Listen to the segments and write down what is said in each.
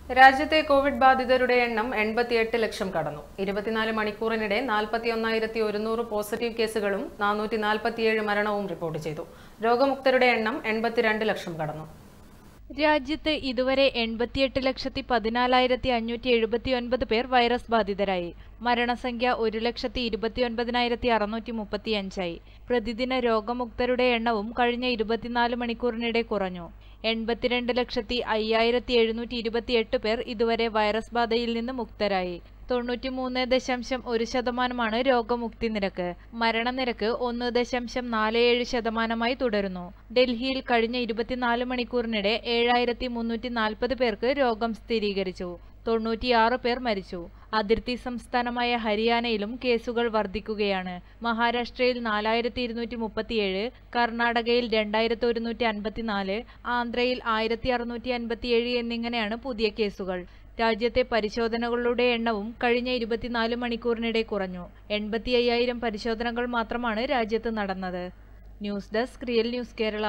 രാജ്യത്തെ കോവിഡ് ബാധിതരുടെ എണ്ണം എൺപത്തിയെട്ട് ലക്ഷം കടന്നു ഇരുപത്തിനാല് മണിക്കൂറിനിടെ നാൽപ്പത്തി ഒന്നായിരത്തി ഒരുന്നൂറ് പോസിറ്റീവ് കേസുകളും നാനൂറ്റി നാൽപ്പത്തിയേഴ് മരണവും റിപ്പോർട്ട് ചെയ്തു രോഗമുക്തരുടെ എണ്ണം എൺപത്തിരണ്ട് ലക്ഷം കടന്നു രാജ്യത്ത് ഇതുവരെ എൺപത്തിയെട്ട് ലക്ഷത്തി പതിനാലായിരത്തി അഞ്ഞൂറ്റി എഴുപത്തി ഒൻപത് പേർ വൈറസ് ബാധിതരായി മരണസംഖ്യ ഒരു ലക്ഷത്തി ഇരുപത്തി ഒൻപതിനായിരത്തി അറുന്നൂറ്റി മുപ്പത്തിയഞ്ചായി പ്രതിദിന രോഗമുക്തരുടെ എണ്ണവും കഴിഞ്ഞ ഇരുപത്തിനാല് മണിക്കൂറിനിടെ കുറഞ്ഞു എൺപത്തിരണ്ട് ലക്ഷത്തി അയ്യായിരത്തി എഴുന്നൂറ്റി ഇരുപത്തിയെട്ട് പേർ ഇതുവരെ വൈറസ് ബാധയിൽ നിന്ന് മുക്തരായി തൊണ്ണൂറ്റിമൂന്ന് ദശാംശം ഒരു ശതമാനമാണ് രോഗമുക്തി നിരക്ക് മരണനിരക്ക് ഒന്ന് ദശാംശം നാല് ഏഴ് ശതമാനമായി തുടരുന്നു ഡൽഹിയിൽ കഴിഞ്ഞ ഇരുപത്തിനാല് മണിക്കൂറിനിടെ ഏഴായിരത്തി മുന്നൂറ്റി നാൽപ്പത് പേർക്ക് രോഗം സ്ഥിരീകരിച്ചു തൊണ്ണൂറ്റിയാറ് പേർ മരിച്ചു അതിർത്തി സംസ്ഥാനമായ ഹരിയാനയിലും കേസുകൾ വർദ്ധിക്കുകയാണ് മഹാരാഷ്ട്രയിൽ നാലായിരത്തി ഇരുന്നൂറ്റി മുപ്പത്തിയേഴ് കർണാടകയിൽ രണ്ടായിരത്തി ഒരുന്നൂറ്റി അൻപത്തിനാല് ആന്ധ്രയിൽ ആയിരത്തി അറുന്നൂറ്റി അൻപത്തിയേഴ് എന്നിങ്ങനെയാണ് പുതിയ കേസുകൾ രാജ്യത്തെ പരിശോധനകളുടെ എണ്ണവും കഴിഞ്ഞ ഇരുപത്തിനാല് മണിക്കൂറിനിടെ കുറഞ്ഞു എൺപത്തി അയ്യായിരം പരിശോധനകൾ മാത്രമാണ് രാജ്യത്ത് നടന്നത് news desk real news Kerala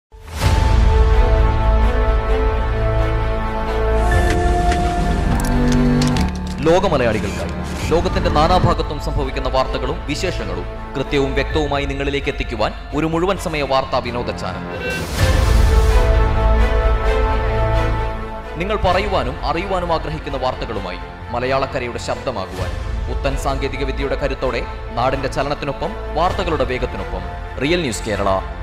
ലോകമലയാളികൾക്കായി ലോകത്തിന്റെ നാനാഭാഗത്തും സംഭവിക്കുന്ന വാർത്തകളും വിശേഷങ്ങളും കൃത്യവും വ്യക്തവുമായി നിങ്ങളിലേക്ക് എത്തിക്കുവാൻ ഒരു മുഴുവൻ സമയ വാർത്താ വിനോദ ചാനൽ നിങ്ങൾ പറയുവാനും അറിയുവാനും ആഗ്രഹിക്കുന്ന വാർത്തകളുമായി മലയാളക്കരയുടെ ശബ്ദമാകുവാൻ പുത്തൻ സാങ്കേതിക വിദ്യയുടെ കരുത്തോടെ നാടിന്റെ ചലനത്തിനൊപ്പം വാർത്തകളുടെ വേഗത്തിനൊപ്പം റിയൽ ന്യൂസ് കേരള